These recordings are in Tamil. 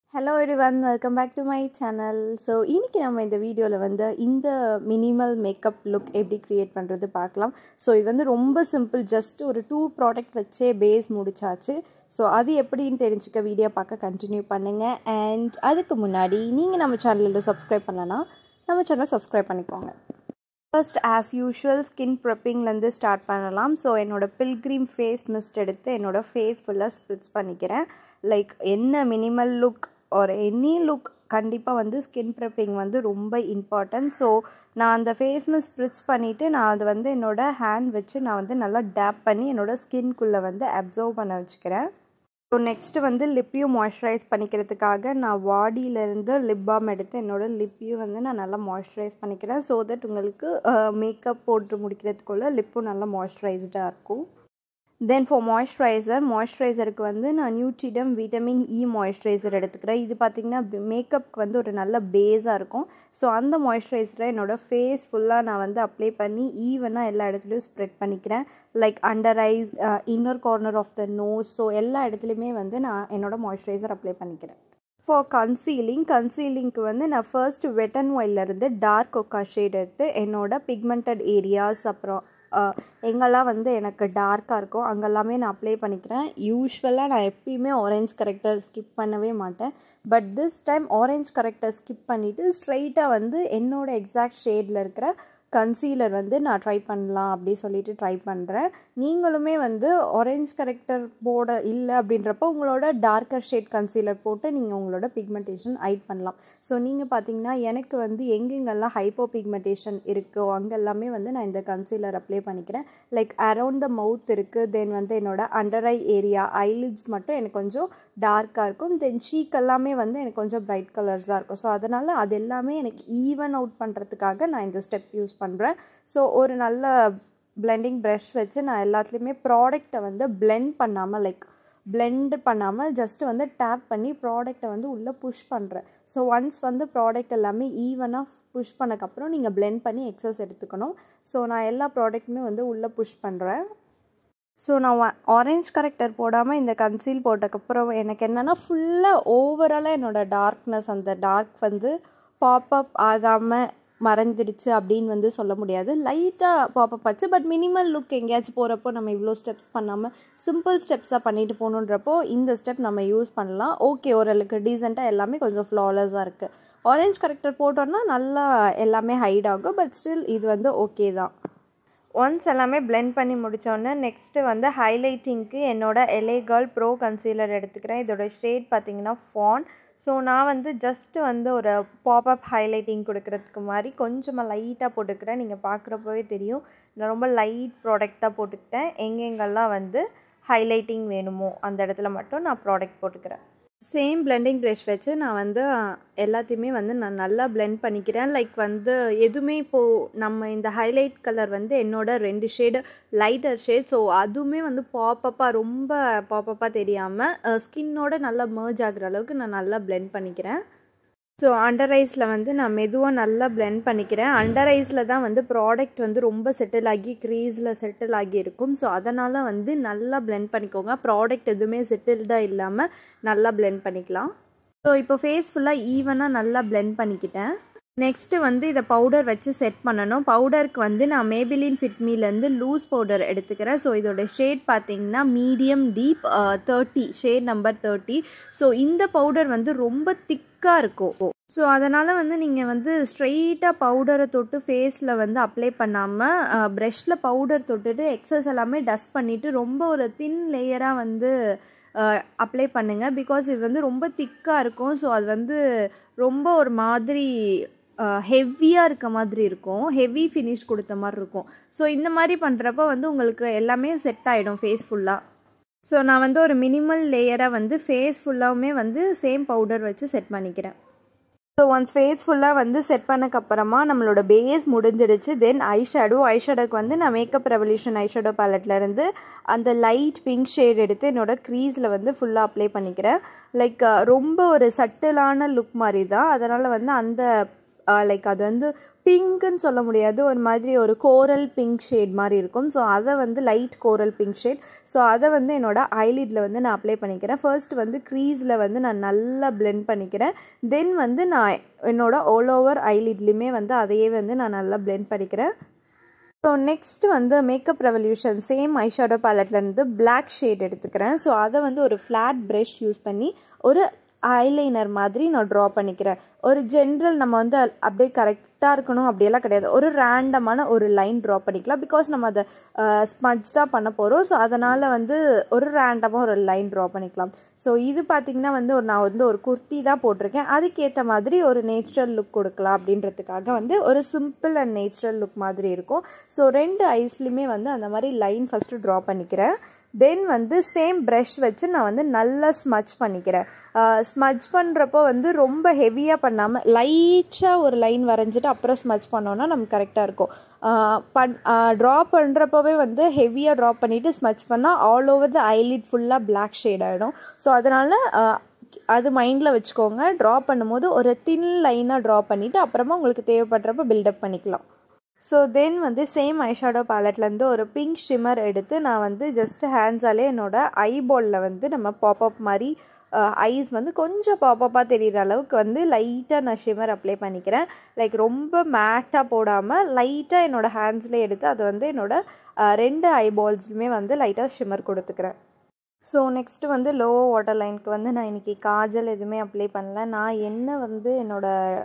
hello everyone welcome back to my channel so இன்றைக்கி நம்ம இந்த வீடியோவில் வந்து இந்த மினிமல் மேக்கப் லுக் எப்படி க்ரியேட் பண்ணுறது பார்க்கலாம் ஸோ இது வந்து ரொம்ப சிம்பிள் ஜஸ்ட் ஒரு டூ ப்ராடக்ட் வச்சே பேஸ் முடிச்சாச்சு ஸோ அது எப்படின்னு தெரிஞ்சுக்க வீடியோ பார்க்க கண்டினியூ பண்ணுங்கள் அண்ட் அதுக்கு முன்னாடி நீங்கள் நம்ம சேனலில் சப்ஸ்கிரைப் பண்ணலன்னா நம்ம சேனல் சப்ஸ்கிரைப் பண்ணிக்கோங்க ஃபர்ஸ்ட் ஆஸ் யூஷுவல் ஸ்கின் ப்ரெப்பிங்லேருந்து ஸ்டார்ட் பண்ணலாம் ஸோ என்னோடய பில்க்ரீம் ஃபேஸ் மிஸ்ட் எடுத்து என்னோடய ஃபேஸ் ஃபுல்லாக ஸ்ப்ரிட்ஸ் பண்ணிக்கிறேன் லைக் என்ன மினிமல் லுக் ஒரு எனி லுக் கண்டிப்பாக வந்து ஸ்கின் ப்ரெப்பிங் வந்து ரொம்ப இம்பார்ட்டன்ட் ஸோ நான் அந்த ஃபேஸ் மிஸ்ட் ஸ்ப்ரிட்ஸ் பண்ணிவிட்டு நான் அதை வந்து என்னோடய ஹேண்ட் வச்சு நான் வந்து நல்லா டேப் பண்ணி என்னோடய ஸ்கின்குள்ளே வந்து அப்சர்வ் பண்ண வச்சுக்கிறேன் ஸோ நெக்ஸ்ட்டு வந்து லிப்பையும் மாய்ஸ்சரைஸ் பண்ணிக்கிறதுக்காக நான் வாடியிலேருந்து லிப் பாம் எடுத்து என்னோடய லிப்பையும் வந்து நான் நல்லா மாய்ஸ்சரைஸ் பண்ணிக்கிறேன் ஸோ தட் உங்களுக்கு மேக்கப் போட்டு முடிக்கிறதுக்குள்ளே லிப்பும் நல்லா மாய்ஸ்சரைஸ்டாக இருக்கும் தென் ஃபார் மாய்ஸ்சரைசர் மாய்ஸ்சரைசருக்கு வந்து நான் நியூட்ரிடம் விட்டமின் இ மாய்ஸ்சரைசர் எடுத்துக்கிறேன் இது பார்த்திங்கன்னா மேக்கப்புக்கு வந்து ஒரு நல்ல பேஸாக இருக்கும் ஸோ அந்த மாய்ஸ்சரைசரை என்னோடய ஃபேஸ் ஃபுல்லாக நான் வந்து அப்ளை பண்ணி ஈவனாக எல்லா இடத்துலையும் ஸ்ப்ரெட் பண்ணிக்கிறேன் like under eyes inner corner of the nose so எல்லா இடத்துலையுமே வந்து நான் என்னோடய மாய்ஸ்சரைசர் அப்ளை பண்ணிக்கிறேன் ஃபார் கன்சீலிங் கன்சீலிங்க்கு வந்து நான் ஃபர்ஸ்ட் வெட் அண்ட் ஒயிலேருந்து டார்க் ஒக்கா ஷேட் எடுத்து என்னோட பிக்மெண்டட் ஏரியாஸ் அப்புறம் எங்கெல்லாம் வந்து எனக்கு டார்க்காக இருக்கோ அங்கெல்லாமே நான் அப்ளை பண்ணிக்கிறேன் யூஸ்வலாக நான் எப்பயுமே ஆரஞ்ச் கரெக்டர் ஸ்கிப் பண்ணவே மாட்டேன் but this time orange corrector skip பண்ணிவிட்டு ஸ்ட்ரைட்டாக வந்து என்னோடய எக்ஸாக்ட் ஷேடில் இருக்கிற கன்சீலர் வந்து நான் ட்ரை பண்ணலாம் அப்படி சொல்லிட்டு ட்ரை பண்ணுறேன் நீங்களுமே வந்து ஆரஞ்ச் கரெக்டர் போட இல்லை அப்படின்றப்போ உங்களோட டார்க்கர் ஷேட் கன்சீலர் போட்டு நீங்கள் உங்களோட பிக்மெண்டேஷன் ஹைட் பண்ணலாம் ஸோ நீங்கள் பார்த்தீங்கன்னா எனக்கு வந்து எங்கெங்கெல்லாம் ஹைப்போ பிக்மெண்டேஷன் இருக்கோ அங்கெல்லாமே வந்து நான் இந்த கன்சீலர் அப்ளை பண்ணிக்கிறேன் லைக் அரவுண்ட் த மவுத் இருக்குது தென் வந்து என்னோட அண்டர் ஐ ஏரியா ஐலிட்ஸ் மட்டும் எனக்கு கொஞ்சம் டார்க்காக இருக்கும் தென் சீக் எல்லாமே வந்து எனக்கு கொஞ்சம் பிரைட் கலர்ஸாக இருக்கும் ஸோ அதனால் அது எல்லாமே எனக்கு ஈவன் அவுட் பண்ணுறதுக்காக நான் இந்த ஸ்டெப் யூஸ் பண்ணுறேன் ஸோ ஒரு நல்ல பிளெண்டிங் ப்ரஷ் வச்சு நான் எல்லாத்துலேயுமே ப்ராடக்டை வந்து பிளெண்ட் பண்ணாமல் லைக் பிளெண்ட் பண்ணாமல் ஜஸ்ட் வந்து டேப் பண்ணி ப்ராடக்டை வந்து உள்ளே புஷ் பண்ணுறேன் ஸோ ஒன்ஸ் வந்து ப்ராடக்ட் எல்லாமே ஈவனாக புஷ் பண்ணக்கப்புறம் நீங்கள் பிளெண்ட் பண்ணி எக்ஸஸ் எடுத்துக்கணும் ஸோ நான் எல்லா ப்ராடக்ட்டுமே வந்து உள்ளே புஷ் பண்ணுறேன் ஸோ நான் ஆரஞ்ச் கரெக்டர் போடாமல் இந்த கன்சீல் போட்டதுக்கப்புறம் எனக்கு என்னென்னா ஃபுல்லாக ஓவராலாக என்னோடய டார்க்னஸ் அந்த டார்க் வந்து பாப்அப் ஆகாமல் மறைஞ்சிடுச்சு அப்படின்னு வந்து சொல்ல முடியாது லைட்டாக பாப்பப் ஆச்சு பட் மினிமல் லுக் எங்கேயாச்சும் போகிறப்போ நம்ம இவ்வளோ ஸ்டெப்ஸ் பண்ணாமல் சிம்பிள் ஸ்டெப்ஸாக பண்ணிட்டு போகணுன்றப்போ இந்த ஸ்டெப் நம்ம யூஸ் பண்ணலாம் ஓகே ஓரளவுக்கு டீசெண்டாக எல்லாமே கொஞ்சம் ஃப்ளாலஸாக இருக்குது ஆரஞ்ச் கரெக்டர் போட்டோன்னா நல்லா எல்லாமே ஹைட் ஆகும் பட் ஸ்டில் இது வந்து ஓகே தான் ஒன்ஸ் எல்லாமே பிளெண்ட் பண்ணி முடித்தோன்னே நெக்ஸ்ட்டு வந்து ஹைலைட்டிங்க்கு என்னோடய எலே கேர்ள் ப்ரோ கன்சீலர் எடுத்துக்கிறேன் இதோட ஷேட் பார்த்திங்கன்னா ஃபான் ஸோ நான் வந்து ஜஸ்ட்டு வந்து ஒரு பாப்அப் ஹைலைட்டிங் கொடுக்குறதுக்கு மாதிரி கொஞ்சமாக லைட்டாக போட்டுக்கிறேன் நீங்கள் பார்க்குறப்பவே தெரியும் நான் ரொம்ப லைட் ப்ராடக்டாக போட்டுக்கிட்டேன் எங்கெங்கெல்லாம் வந்து ஹைலைட்டிங் வேணுமோ அந்த இடத்துல மட்டும் நான் ப்ராடக்ட் போட்டுக்கிறேன் சேம் பிளெண்டிங் ப்ரஷ் வச்சு நான் வந்து எல்லாத்தையுமே வந்து நான் நல்லா பிளெண்ட் பண்ணிக்கிறேன் லைக் வந்து எதுவுமே இப்போது நம்ம இந்த ஹைலைட் கலர் வந்து என்னோட ரெண்டு ஷேடு லைட்டர் ஷேட் ஸோ அதுவுமே வந்து பாப்பப்பாக ரொம்ப பாப்பப்பாக தெரியாமல் ஸ்கின்னோட நல்லா மர்ஜ் ஆகுற அளவுக்கு நான் நல்லா பிளெண்ட் பண்ணிக்கிறேன் ஸோ அண்டர் ஐஸில் வந்து நான் மெதுவாக நல்லா பிளெண்ட் பண்ணிக்கிறேன் அண்டர் ஐஸில் தான் வந்து ப்ராடக்ட் வந்து ரொம்ப செட்டில் ஆகி க்ரீஸில் செட்டில் ஆகி இருக்கும் ஸோ அதனால் வந்து நல்லா பிளெண்ட் பண்ணிக்கோங்க ப்ராடக்ட் எதுவுமே செட்டில்டாக இல்லாமல் நல்லா பிளெண்ட் பண்ணிக்கலாம் ஸோ இப்போ ஃபேஸ் ஃபுல்லாக ஈவனாக நல்லா பிளெண்ட் பண்ணிக்கிட்டேன் நெக்ஸ்ட்டு வந்து இதை பவுடர் வச்சு செட் பண்ணணும் பவுடருக்கு வந்து நான் மேபிலின் ஃபிட்மிலேருந்து லூஸ் பவுடர் எடுத்துக்கிறேன் ஸோ இதோட ஷேட் பார்த்தீங்கன்னா medium deep thirty shade number thirty so இந்த பவுடர் வந்து ரொம்ப திக்காக இருக்கும் ஸோ அதனால் வந்து நீங்கள் வந்து ஸ்ட்ரெயிட்டாக பவுடரை தொட்டு ஃபேஸில் வந்து அப்ளை பண்ணாமல் ப்ரெஷ்ஷில் பவுடர் தொட்டுட்டு எக்ஸஸ் எல்லாமே டஸ்ட் பண்ணிவிட்டு ரொம்ப ஒரு தின் லேயராக வந்து அப்ளை பண்ணுங்கள் பிகாஸ் இது வந்து ரொம்ப திக்காக இருக்கும் ஸோ அது வந்து ரொம்ப ஒரு மாதிரி ஹெவியாக இருக்க மாதிரி இருக்கும் ஹெவி ஃபினிஷ் கொடுத்த மாதிரி இருக்கும் ஸோ இந்த மாதிரி பண்ணுறப்ப வந்து உங்களுக்கு எல்லாமே செட் ஆகிடும் ஃபேஸ் ஃபுல்லாக ஸோ நான் வந்து ஒரு மினிமல் லேயராக வந்து ஃபேஸ் ஃபுல்லாகவுமே வந்து சேம் பவுடர் வச்சு செட் பண்ணிக்கிறேன் ஸோ ஒன்ஸ் ஃபேஸ் ஃபுல்லாக வந்து செட் பண்ணக்கப்புறமா நம்மளோட பேஸ் முடிஞ்சிடுச்சு தென் ஐ ஷேடோ ஐ ஷேடோக்கு வந்து நான் மேக்கப் ரெவல்யூஷன் ஐ ஷேடோ பேலட்லேருந்து அந்த லைட் பிங்க் ஷேட் எடுத்து என்னோட க்ரீஸில் வந்து ஃபுல்லாக அப்ளை பண்ணிக்கிறேன் லைக் ரொம்ப ஒரு சட்டிலான லுக் மாதிரி தான் அதனால் வந்து அந்த லைக் அது வந்து பிங்க்குன்னு சொல்ல முடியாது ஒரு மாதிரி ஒரு கோரல் பிங்க் ஷேட் மாதிரி இருக்கும் ஸோ அதை வந்து light coral pink shade so அதை வந்து என்னோட ஐலிட்டில் வந்து நான் அப்ளை பண்ணிக்கிறேன் ஃபர்ஸ்ட் வந்து க்ரீஸில் வந்து நான் நல்லா பிளெண்ட் பண்ணிக்கிறேன் தென் வந்து நான் என்னோட ஆல் ஓவர் ஐலிட்லேயுமே வந்து அதையே வந்து நான் நல்லா பிளெண்ட் பண்ணிக்கிறேன் ஸோ நெக்ஸ்ட் வந்து மேக்கப் ரெவல்யூஷன் சேம் ஐஷேடோ பேலட்லேருந்து பிளாக் ஷேட் எடுத்துக்கிறேன் ஸோ அதை வந்து ஒரு ஃப்ளாட் ப்ரஷ் யூஸ் பண்ணி ஒரு ஐலைனர் மாதிரி நான் ட்ரா பண்ணிக்கிறேன் ஒரு ஜென்ரல் நம்ம வந்து அப்படியே கரெக்டாக இருக்கணும் அப்படியெல்லாம் கிடையாது ஒரு ரேண்டமான ஒரு லைன் ட்ரா பண்ணிக்கலாம் பிகாஸ் நம்ம அதை ஸ்மஜ் தான் பண்ண போகிறோம் ஸோ அதனால் வந்து ஒரு ரேண்டமாக ஒரு லைன் ட்ரா பண்ணிக்கலாம் ஸோ இது பார்த்திங்கன்னா வந்து ஒரு நான் வந்து ஒரு குர்த்தி தான் போட்டிருக்கேன் அதுக்கேற்ற மாதிரி ஒரு நேச்சுரல் லுக் கொடுக்கலாம் அப்படின்றதுக்காக வந்து ஒரு சிம்பிள் அண்ட் நேச்சுரல் லுக் மாதிரி இருக்கும் ஸோ ரெண்டு ஐஸ்லையுமே வந்து அந்த மாதிரி லைன் ஃபஸ்ட்டு ட்ரா பண்ணிக்கிறேன் தென் வந்து சேம் ப்ரஷ் வச்சு நான் வந்து நல்லா ஸ்மச் பண்ணிக்கிறேன் ஸ்மச் பண்ணுறப்போ வந்து ரொம்ப ஹெவியாக பண்ணாமல் லைட்டாக ஒரு லைன் வரைஞ்சிட்டு அப்புறம் ஸ்மச் பண்ணோன்னா நமக்கு கரெக்டாக இருக்கும் பண் ட்ரா பண்ணுறப்பவே வந்து ஹெவியாக ட்ரா பண்ணிவிட்டு ஸ்மச் பண்ணால் ஆல் ஓவர் த ஐலிட் ஃபுல்லாக பிளாக் ஷேட் ஆகிடும் ஸோ அதனால் அது மைண்டில் வச்சுக்கோங்க ட்ரா பண்ணும்போது ஒரு தின் லைனாக ட்ரா பண்ணிவிட்டு அப்புறமா உங்களுக்கு தேவைப்படுறப்ப பில்டப் பண்ணிக்கலாம் ஸோ தென் வந்து சேம் ஐஷேடோ பேலட்லேருந்து ஒரு பிங்க் ஷிம்மர் எடுத்து நான் வந்து ஜஸ்ட் ஹேண்ட்ஸாலே என்னோடய ஐபாலில் வந்து நம்ம பாப்அப் மாதிரி ஐஸ் வந்து கொஞ்சம் பாப்பப்பாக தெரிகிற அளவுக்கு வந்து லைட்டாக நான் ஷிம்மர் அப்ளை பண்ணிக்கிறேன் லைக் ரொம்ப மேட்டாக போடாமல் லைட்டாக என்னோடய ஹேண்ட்ஸ்லேயே எடுத்து அதை வந்து என்னோடய ரெண்டு ஐபால்ஸ்லுமே வந்து லைட்டாக ஷிம்மர் கொடுத்துக்கிறேன் ஸோ நெக்ஸ்ட்டு வந்து லோ வாட்டர் லைனுக்கு வந்து நான் இன்றைக்கி காஜல் எதுவுமே அப்ளை பண்ணல நான் என்ன வந்து என்னோடய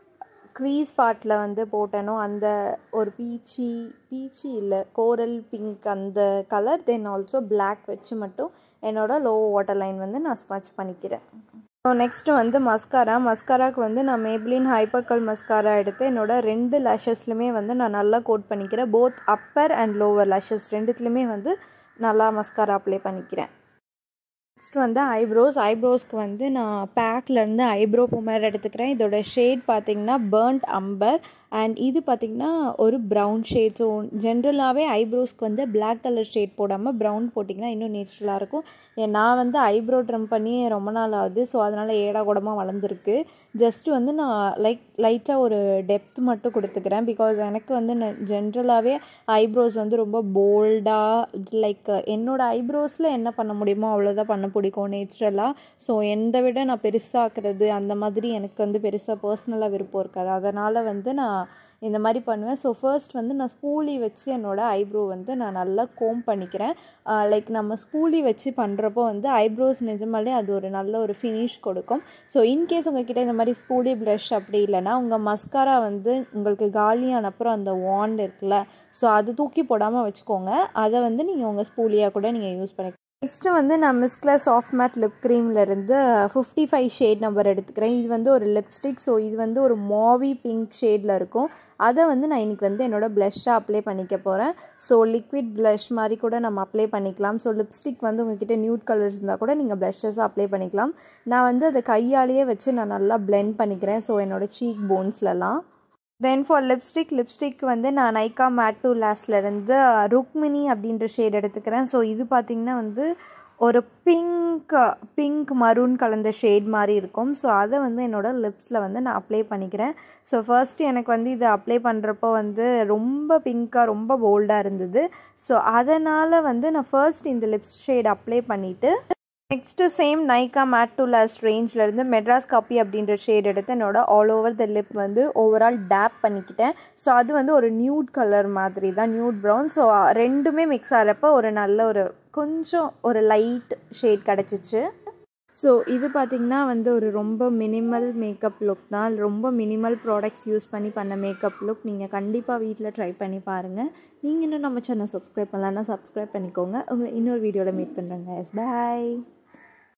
க்ரீஸ் பார்ட்டில் வந்து போட்டேனோ அந்த ஒரு பீச்சி பீச்சி இல்லை கோரல் பிங்க் அந்த கலர் தென் ஆல்சோ பிளாக் வச்சு மட்டும் என்னோடய லோ வாட்டர் லைன் வந்து நான் ஸ்மச் பண்ணிக்கிறேன் ஸோ நெக்ஸ்ட்டு வந்து மஸ்காரா மஸ்காராக்கு வந்து நான் மேப்ளின் ஹைப்பர்கல் மஸ்காரா எடுத்து என்னோடய ரெண்டு லேஷஸ்லையுமே வந்து நான் நல்லா கோட் பண்ணிக்கிறேன் both upper and lower lashes ரெண்டுத்துலேயுமே வந்து நல்லா மஸ்காரா அப்ளை பண்ணிக்கிறேன் நெக்ஸ்ட் வந்து ஐப்ரோஸ் ஐப்ரோஸ்க்கு வந்து நான் பேக்லேருந்து ஐப்ரோ பொமேர் எடுத்துக்கிறேன் இதோட ஷேட் பார்த்திங்கன்னா பேர்ன்ட் அம்பர் அண்ட் இது பார்த்திங்கன்னா ஒரு ப்ரௌன் ஷேட் ஸோ ஜென்ரலாகவே ஐப்ரோஸ்க்கு வந்து பிளாக் கலர் ஷேட் போடாமல் ப்ரௌன் போட்டிங்கன்னா இன்னும் நேச்சுரலாக இருக்கும் நான் வந்து ஐப்ரோ ட்ரம் பண்ணி ரொம்ப நாள் ஆகுது ஸோ அதனால் ஏடா கூடமாக வளர்ந்துருக்கு ஜஸ்ட் வந்து நான் லைக் லைட்டாக ஒரு டெப்த் மட்டும் கொடுத்துக்கிறேன் பிகாஸ் எனக்கு வந்து ஜென்ரலாகவே ஐப்ரோஸ் வந்து ரொம்ப போல்டாக லைக் என்னோடய ஐப்ரோஸில் என்ன பண்ண முடியுமோ அவ்வளோதான் பண்ண பிடிக்கும் நேச்சுரலாக ஸோ எந்த விட நான் பெருசாக்குறது அந்த மாதிரி எனக்கு வந்து பெருசாக பர்சனலாக விருப்பம் இருக்காது அதனால் வந்து நான் இந்த மாதிரி பண்ணுவேன் ஸோ ஃபர்ஸ்ட் வந்து நான் ஸ்பூலி வச்சு என்னோடய ஐப்ரோ வந்து நான் நல்லா கோம் பண்ணிக்கிறேன் லைக் நம்ம ஸ்பூலி வச்சு பண்ணுறப்போ வந்து ஐப்ரோஸ் நிஜமாலே அது ஒரு நல்ல ஒரு ஃபினிஷ் கொடுக்கும் ஸோ இன்கேஸ் உங்ககிட்ட இந்த மாதிரி ஸ்பூலி ப்ரஷ் அப்படி இல்லைனா உங்கள் மஸ்காரா வந்து உங்களுக்கு காலியான அப்புறம் அந்த வாண்ட் இருக்குல்ல ஸோ அது தூக்கி போடாமல் வச்சுக்கோங்க அதை வந்து நீங்கள் உங்கள் ஸ்பூலியாக கூட நீங்கள் யூஸ் பண்ணி நெக்ஸ்ட்டு வந்து நான் மிஸ்கில் சாஃப்ட் மேட் லிப் க்ரீம்லேருந்து ஃபிஃப்டி ஃபைவ் ஷேட் நம்பர் எடுத்துக்கிறேன் இது வந்து ஒரு லிப்ஸ்டிக் ஸோ இது வந்து ஒரு மாவி பிங்க் ஷேடில் இருக்கும் அதை வந்து நான் இன்றைக்கி வந்து என்னோடய ப்ளஷ்ஷாக அப்ளை பண்ணிக்க போகிறேன் ஸோ லிக்விட் ப்ளஷ் மாதிரி கூட நம்ம அப்ளை பண்ணிக்கலாம் ஸோ லிப்ஸ்டிக் வந்து உங்ககிட்ட நியூட் கலர்ஸ் இருந்தால் கூட நீங்கள் ப்ளஷஸாக அப்ளை பண்ணிக்கலாம் நான் வந்து அதை கையாலேயே வச்சு நான் நல்லா பிளெண்ட் பண்ணிக்கிறேன் ஸோ என்னோடய சீக் போன்ஸ்லலாம் தென் ஃபார் லிப்ஸ்டிக் லிப்ஸ்டிக் வந்து நான் Nykaa matte to last Rukmini அப்படின்ற ஷேட் எடுத்துக்கிறேன் ஸோ இது பார்த்திங்கன்னா வந்து ஒரு பிங்க் பிங்க் மரூன் கலந்த ஷேட் மாதிரி இருக்கும் ஸோ அதை வந்து என்னோடய லிப்ஸில் வந்து நான் அப்ளை பண்ணிக்கிறேன் ஸோ ஃபர்ஸ்ட் எனக்கு வந்து இதை அப்ளை பண்ணுறப்போ வந்து ரொம்ப பிங்க்காக ரொம்ப போல்டாக இருந்தது ஸோ அதனால் வந்து நான் ஃபர்ஸ்ட் இந்த லிப்ஸ் ஷேட் அப்ளை பண்ணிவிட்டு next same Nykaa matte to last ரேஞ்சிலேருந்து மெட்ராஸ் காப்பி அப்படின்ற ஷேட் எடுத்து என்னோட ஆல் ஓவர் த லிப் வந்து ஓவரால் டேப் பண்ணிக்கிட்டேன் ஸோ அது வந்து ஒரு நியூட் கலர் மாதிரி தான் நியூட் ப்ரௌன் ஸோ ரெண்டுமே மிக்ஸ் ஆகிறப்ப ஒரு நல்ல ஒரு கொஞ்சம் ஒரு லைட் ஷேட் கிடச்சிச்சு ஸோ இது பார்த்திங்கன்னா வந்து ஒரு ரொம்ப மினிமல் மேக்கப் லுக் தான் ரொம்ப மினிமல் ப்ராடக்ட்ஸ் யூஸ் பண்ணி பண்ண மேக்கப் லுக் நீங்கள் கண்டிப்பாக வீட்டில் ட்ரை பண்ணி பாருங்கள் நீங்கள் இன்னும் நம்ம சேனல் சப்ஸ்கிரைப் பண்ணலான்னா சப்ஸ்கிரைப் பண்ணிக்கோங்க உங்களை இன்னொரு வீடியோவில் மீட் பண்ணுறேங்க எஸ் பாய்